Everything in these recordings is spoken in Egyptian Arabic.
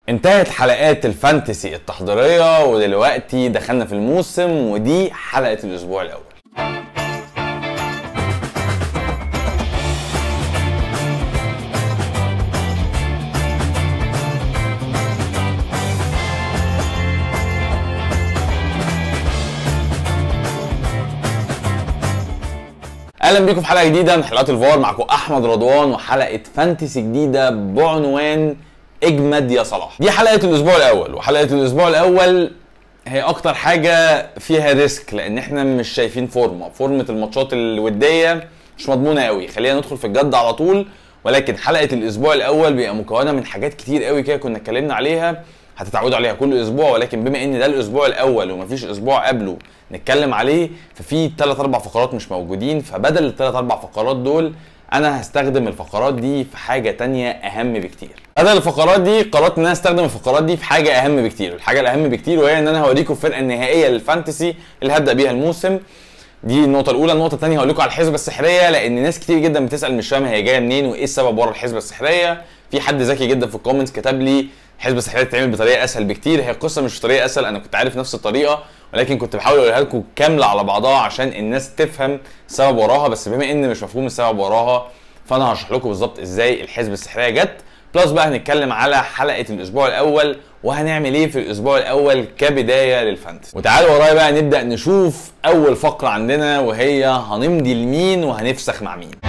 انتهت حلقات الفانتسي التحضيريه ودلوقتي دخلنا في الموسم ودي حلقه الاسبوع الاول اهلا بيكم في حلقه جديده من حلقات الفار معكم احمد رضوان وحلقه فانتسي جديده بعنوان اجمد يا صلاح دي حلقه الاسبوع الاول وحلقه الاسبوع الاول هي اكتر حاجه فيها ريسك لان احنا مش شايفين فورمه فورمه الماتشات الوديه مش مضمونه قوي خلينا ندخل في الجد على طول ولكن حلقه الاسبوع الاول بيبقى مكونه من حاجات كتير قوي كده كنا اتكلمنا عليها هتتعودوا عليها كل اسبوع ولكن بما ان ده الاسبوع الاول ومفيش اسبوع قبله نتكلم عليه ففي ثلاث اربع فقرات مش موجودين فبدل الثلاث اربع فقرات دول انا هستخدم الفقرات دي في حاجه تانية اهم بكتير بدل الفقرات دي قررت ان انا استخدم الفقرات دي في حاجه اهم بكتير الحاجه الاهم بكتير وهي ان انا هوريكم الفرقه النهائيه للفانتسي اللي هبدا بيها الموسم دي النقطة الأولى، النقطة الثانية هقول لكم على الحسبة السحرية لأن ناس كتير جدا بتسأل مش فاهمة هي جاية منين وإيه السبب ورا الحسبة السحرية، في حد ذكي جدا في الكومنتس كتب لي الحسبة السحرية تتعمل بطريقة أسهل بكتير، هي القصة مش بطريقة أسهل أنا كنت عارف نفس الطريقة ولكن كنت بحاول أقولها لكم كاملة على بعضها عشان الناس تفهم السبب وراها بس بما إن مش مفهوم السبب وراها فأنا هشرح لكم بالظبط إزاي الحسبة السحرية جت، بلس بقى هنتكلم على حلقة الأسبوع الأول وهنعمل ايه في الاسبوع الاول كبدايه للفانتسي وتعالوا ورايا بقى نبدا نشوف اول فقره عندنا وهي هنمضي لمين وهنفسخ مع مين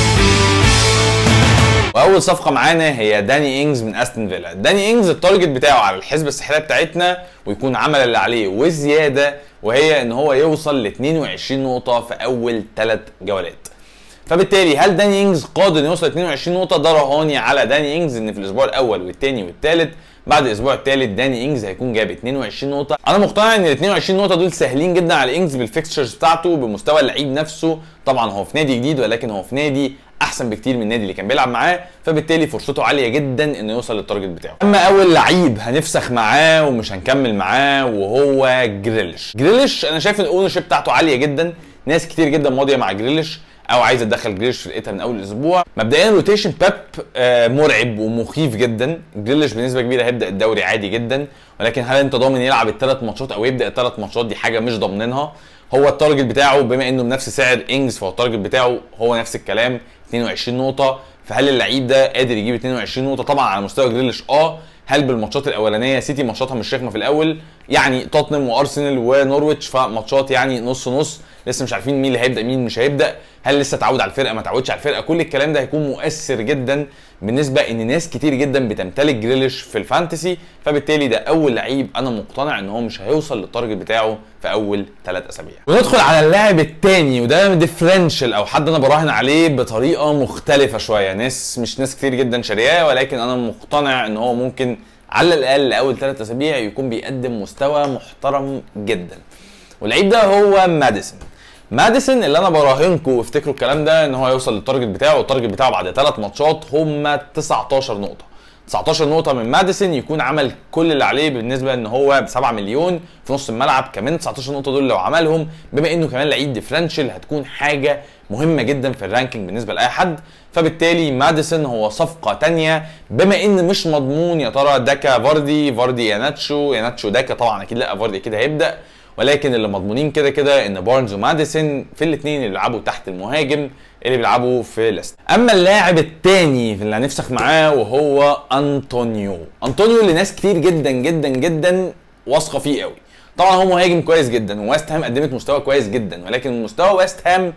واول صفقه معانا هي داني انجز من استون فيلا داني انجز التارجت بتاعه على الحسبه السحريه بتاعتنا ويكون عمل اللي عليه وزياده وهي ان هو يوصل ل 22 نقطه في اول ثلاث جولات فبالتالي هل داني انجز قادر انه يوصل 22 نقطه ده رهاني على داني انجز ان في الاسبوع الاول والثاني والثالث بعد الاسبوع الثالث داني انجز هيكون جاب 22 نقطه انا مقتنع ان ال 22 نقطه دول سهلين جدا على انجز بالفيكستشرز بتاعته بمستوى اللعيب نفسه طبعا هو في نادي جديد ولكن هو في نادي احسن بكتير من النادي اللي كان بيلعب معاه فبالتالي فرصته عاليه جدا انه يوصل للتارجت بتاعه اما اول لعيب هنفسخ معاه ومش هنكمل معاه وهو جريليش جريليش انا شايف ان الاونر شيب بتاعته عاليه جدا ناس كتير جدا ماضيه مع جريليش او عايزه تدخل جريليش في فرقتها من اول اسبوع مبدئيا روتيشن باب آه مرعب ومخيف جدا جريليش بنسبه كبيره هيبدا الدوري عادي جدا ولكن هل انت ضامن يلعب الثلاث ماتشات او يبدا الثلاث ماتشات دي حاجه مش ضامنينها هو التارجت بتاعه بما انه بنفس سعر انجز فهو التارجت بتاعه هو نفس الكلام 22 نقطه فهل اللعيب ده قادر يجيب 22 نقطه طبعا على مستوى جريليش اه هل بالماتشات الاولانيه سيتي ماتشاتها مش رخمه في الاول يعني توتنهام وارسنال ونورويتش فماتشات يعني نص نص لسه مش عارفين مين اللي هيبدا مين مش هيبدا هل لسه اتعود على الفرقه ما اتعودش على الفرقه كل الكلام ده هيكون مؤثر جدا بالنسبه ان ناس كتير جدا بتمتلك جريليش في الفانتسي فبالتالي ده اول لعيب انا مقتنع ان هو مش هيوصل للتارجت بتاعه في اول ثلاث اسابيع وندخل على اللاعب الثاني وده ديفرنشال او حد انا براهن عليه بطريقه مختلفه شويه ناس مش ناس كتير جدا شارياه ولكن انا مقتنع ان هو ممكن على الاقل اول ثلاث اسابيع يكون بيقدم مستوى محترم جدا واللعيب ده هو ماديسون ماديسون اللي انا براهنكم وافتكروا الكلام ده ان هو يوصل للتارجت بتاعه والتارجت بتاعه بعد ثلاث ماتشات هم 19 نقطه 19 نقطة من ماديسون يكون عمل كل اللي عليه بالنسبة ان هو ب 7 مليون في نص الملعب كمان 19 نقطة دول لو عملهم بما انه كمان لعيب ديفرنشال هتكون حاجة مهمة جدا في الرانكينج بالنسبة لأي حد فبالتالي ماديسون هو صفقة تانية بما ان مش مضمون يا ترى داكا فاردي فاردي ياناتشو ياناتشو داكا طبعا اكيد لا فاردي كده هيبدأ ولكن اللي مضمونين كده كده ان بارنز وماديسون في الاثنين اللي بيلعبوا تحت المهاجم اللي بيلعبوا في ليست اما اللاعب الثاني اللي هنفسخ معاه وهو انطونيو انطونيو اللي ناس كتير جدا جدا جدا واثقه فيه قوي طبعا هو مهاجم كويس جدا وويست هام قدمت مستوى كويس جدا ولكن مستوى ويست هام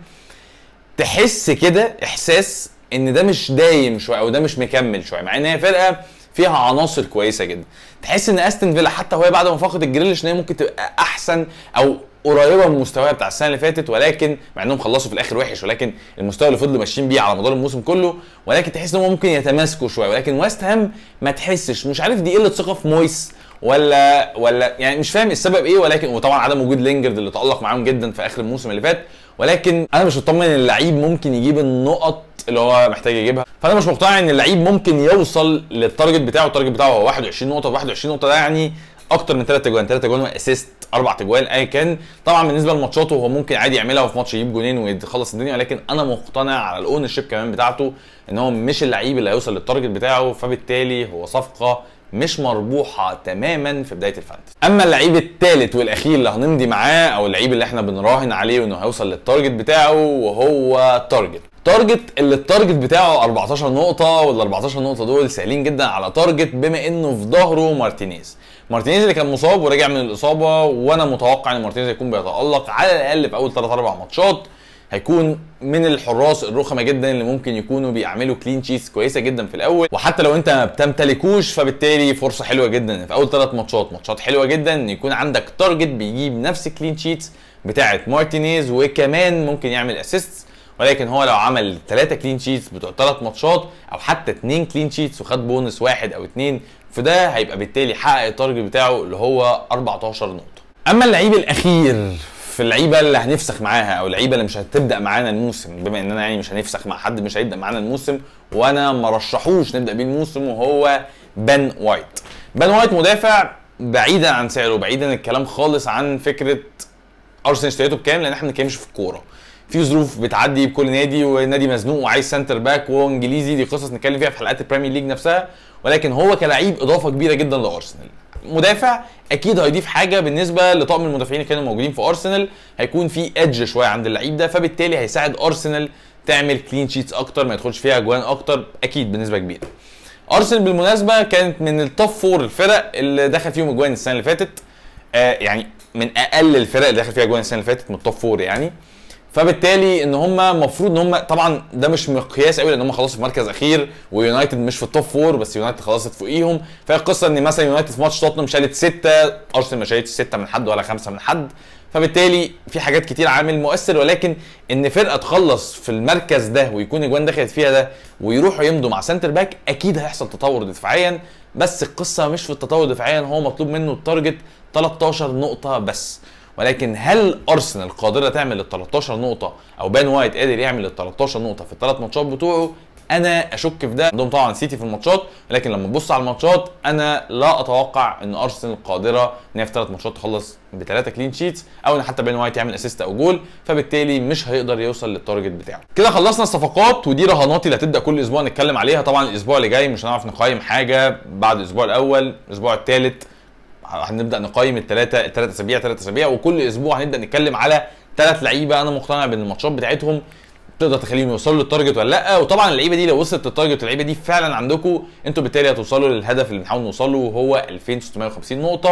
تحس كده احساس ان ده مش دايم شويه او ده مش مكمل شويه مع ان هي فرقه فيها عناصر كويسه جدا تحس ان استون فيلا حتى وهي بعد ما فقدت الجريليش ان هي ممكن تبقى احسن او قريبه من مستواها بتاع السنه اللي فاتت ولكن مع انهم خلصوا في الاخر وحش ولكن المستوى اللي فضلوا ماشيين بيه على مدار الموسم كله ولكن تحس ان هم ممكن يتماسكوا شويه ولكن ويست هام ما تحسش مش عارف دي قله ثقه في مويس ولا ولا يعني مش فاهم السبب ايه ولكن وطبعا عدم وجود لينجرد اللي تالق معاهم جدا في اخر الموسم اللي فات ولكن انا مش مطمن ان اللعيب ممكن يجيب النقط اللي هو محتاج يجيبها فانا مش مقتنع ان اللعيب ممكن يوصل للتارجت بتاعه التارجت بتاعه هو 21 نقطه 21 نقطه ده يعني اكتر من 3 اجوان 3 اجوان واسيست اربع اجوان ايا كان طبعا بالنسبه لماتشاته هو ممكن عادي يعملها وفي ماتش يجيب جونين ويخلص الدنيا ولكن انا مقتنع على الاون شيب كمان بتاعته ان هو مش اللعيب اللي هيوصل للتارجت بتاعه فبالتالي هو صفقه مش مربوحه تماما في بدايه الفانتسي اما اللعيب الثالث والاخير اللي هنمضي معاه او اللعيب اللي احنا بنراهن عليه انه هيوصل للتارجت بتاعه وهو تارجت تارجت اللي التارجت بتاعه 14 نقطة وال 14 نقطة دول سهلين جدا على تارجت بما انه في ظهره مارتينيز. مارتينيز اللي كان مصاب ورجع من الإصابة وانا متوقع ان مارتينيز هيكون بيتألق على الأقل في أول 3 4 ماتشات هيكون من الحراس الرخمه جدا اللي ممكن يكونوا بيعملوا كلين شيتس كويسه جدا في الاول وحتى لو انت ما بتمتلكوش فبالتالي فرصه حلوه جدا في اول ثلاث ماتشات ماتشات حلوه جدا ان يكون عندك تارجت بيجيب نفس الكلين شيتس بتاعه مارتينيز وكمان ممكن يعمل اسيست ولكن هو لو عمل ثلاثة كلين شيتس بتوع ثلاث ماتشات او حتى اثنين كلين شيتس وخد بونس واحد او اثنين فده هيبقى بالتالي حقق التارجت بتاعه اللي هو 14 نقطه اما اللعيب الاخير في اللعيبه اللي هنفسخ معاها او اللعيبه اللي مش هتبدا معانا الموسم بما اننا يعني مش هنفسخ مع حد مش هيبدا معانا الموسم وانا ما رشحوش نبدا بيه الموسم وهو بن وايت بن وايت مدافع بعيدا عن سعره بعيدا الكلام خالص عن فكره ارسنال اشتريته بكام لان احنا ما بنتكلمش في الكوره في ظروف بتعدي بكل نادي ونادي مزنوق وعايز سنتر باك وانجليزي دي قصص نتكلم فيها في حلقات البريمير ليج نفسها ولكن هو كلاعب اضافه كبيره جدا لارسنال مدافع اكيد هيضيف حاجه بالنسبه لطاقم المدافعين اللي كانوا موجودين في ارسنال هيكون في ادج شويه عند اللعيب ده فبالتالي هيساعد ارسنال تعمل كلين شيتس اكتر ما يدخلش فيها اجوان اكتر اكيد بنسبه كبيره ارسنال بالمناسبه كانت من التوب فور الفرق اللي دخل فيهم اجوان السنه اللي فاتت آه يعني من اقل الفرق اللي دخل فيها اجوان السنه اللي فاتت من التوب فور يعني فبالتالي ان هم المفروض ان هم طبعا ده مش مقياس قوي لان هم خلاص في مركز اخير ويونايتد مش في التوب فور بس يونايتد خلصت فوقيهم فهي القصه ان مثلا يونايتد في ماتش توتنهام شالت سته ارسنال ما شالتش سته من حد ولا خمسه من حد فبالتالي في حاجات كتير عامل مؤثر ولكن ان فرقه تخلص في المركز ده ويكون اجوان دخلت فيها ده ويروحوا يمضوا مع سنتر باك اكيد هيحصل تطور دفاعيا بس القصه مش في التطور دفاعيا هو مطلوب منه التارجت 13 نقطه بس ولكن هل ارسنال قادره تعمل ال 13 نقطه او بان وايت قادر يعمل ال 13 نقطه في الثلاث ماتشات بتوعه انا اشك في ده عندهم طبعا سيتي في الماتشات ولكن لما تبص على الماتشات انا لا اتوقع ان ارسنال قادره ان هي في ثلاث ماتشات تخلص بثلاثه كلين شيتس او ان حتى بين وايت يعمل اسيست او جول فبالتالي مش هيقدر يوصل للتارجت بتاعه كده خلصنا الصفقات ودي رهاناتي اللي هتبدا كل اسبوع نتكلم عليها طبعا الاسبوع اللي جاي مش هنعرف نقيم حاجه بعد الاسبوع الاول الاسبوع الثالث هنبدا نقيم الثلاثه الثلاث اسابيع ثلاث اسابيع وكل اسبوع هنبدا نتكلم على ثلاث لعيبه انا مقتنع بان الماتشات بتاعتهم تقدر تخليهم يوصلوا للتارجت ولا لا وطبعا اللعيبه دي لو وصلت للتارجت اللعيبه دي فعلا عندكم انتوا بالتالي هتوصلوا للهدف اللي بنحاول نوصله وهو 2650 نقطه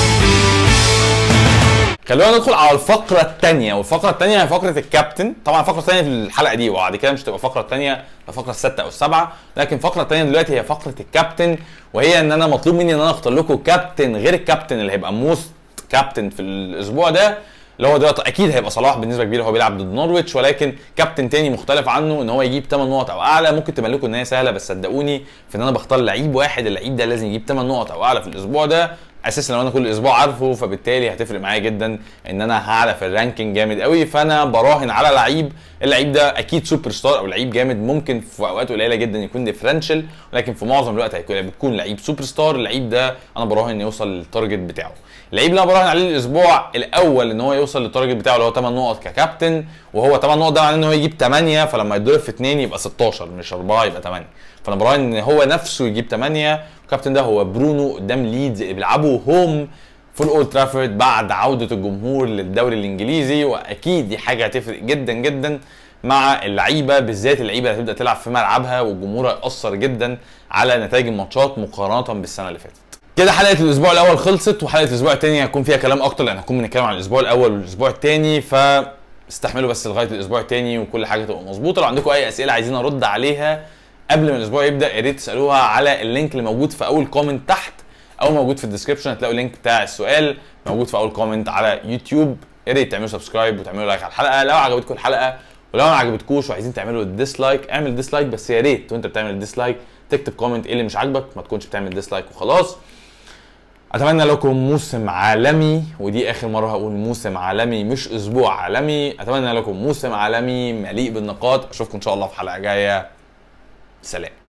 خلونا ندخل على الفقرة الثانية والفقرة الثانية هي فقرة الكابتن طبعا الفقرة الثانية في الحلقة دي وبعد كده مش تبقى الفقرة الثانية الفقرة الستة أو السابعة لكن الفقرة الثانية دلوقتي هي فقرة الكابتن وهي إن أنا مطلوب مني إن أنا أختار لكم كابتن غير الكابتن اللي هيبقى موست كابتن في الأسبوع ده اللي هو دلوقتي اكيد هيبقى صلاح بنسبه كبيره هو بيلعب ضد نورويتش ولكن كابتن تاني مختلف عنه ان هو يجيب 8 نقط او اعلى ممكن تبان لكم ان هي سهله بس صدقوني في ان انا بختار لعيب واحد اللعيب ده لازم يجيب 8 نقط او اعلى في الاسبوع ده اساسا لو انا كل اسبوع عارفه فبالتالي هتفرق معايا جدا ان انا هعلى في الرانكينج جامد قوي فانا براهن على لعيب اللعيب ده اكيد سوبر ستار او لعيب جامد ممكن في اوقات قليله جدا يكون ديفرنشال ولكن في معظم الوقت هيكون بتكون لعيب سوبر ستار اللعيب ده انا براهن انه يوصل للتارجت بتاعه اللعيب اللي انا براهن عليه الاسبوع الاول ان هو يوصل للتارجت بتاعه اللي هو 8 نقط ككابتن وهو 8 نقط ده معناه ان هو يجيب 8 فلما يتضرب في 2 يبقى 16 مش 4 يبقى 8 فانا براهن ان هو نفسه يجيب 8 الكابتن ده هو برونو قدام ليدز اللي بيلعبوا هوم في الاولد ترافورد بعد عوده الجمهور للدوري الانجليزي واكيد دي حاجه هتفرق جدا جدا مع اللعيبه بالذات اللعيبه اللي هتبدا تلعب في ملعبها والجمهور هيأثر جدا على نتائج الماتشات مقارنه بالسنه اللي فاتت. كده حلقه الاسبوع الاول خلصت وحلقه الاسبوع الثاني هيكون فيها كلام اكتر لان هنكون بنتكلم عن الاسبوع الاول والاسبوع الثاني ف استحملوا بس لغايه الاسبوع الثاني وكل حاجه تبقى مظبوطه لو عندكم اي اسئله عايزين ارد عليها قبل ما الاسبوع يبدا يا ريت تسالوها على اللينك اللي موجود في اول كومنت تحت او موجود في الديسكربشن هتلاقوا اللينك بتاع السؤال موجود في اول كومنت على يوتيوب يا ريت تعملوا سبسكرايب وتعملوا لايك على الحلقه لو عجبتكم الحلقه ولو ما عجبتكوش وعايزين تعملوا الديسلايك اعمل ديسلايك بس يا ريت وانت بتعمل الديسلايك تكتب كومنت ايه اللي مش عاجبك ما تكونش بتعمل ديسلايك وخلاص اتمنى لكم موسم عالمي ودي اخر مره هقول موسم عالمي مش اسبوع عالمي اتمنى لكم موسم عالمي مليء بالنقاط اشوفكم ان شاء الله في حلقه جايه سلام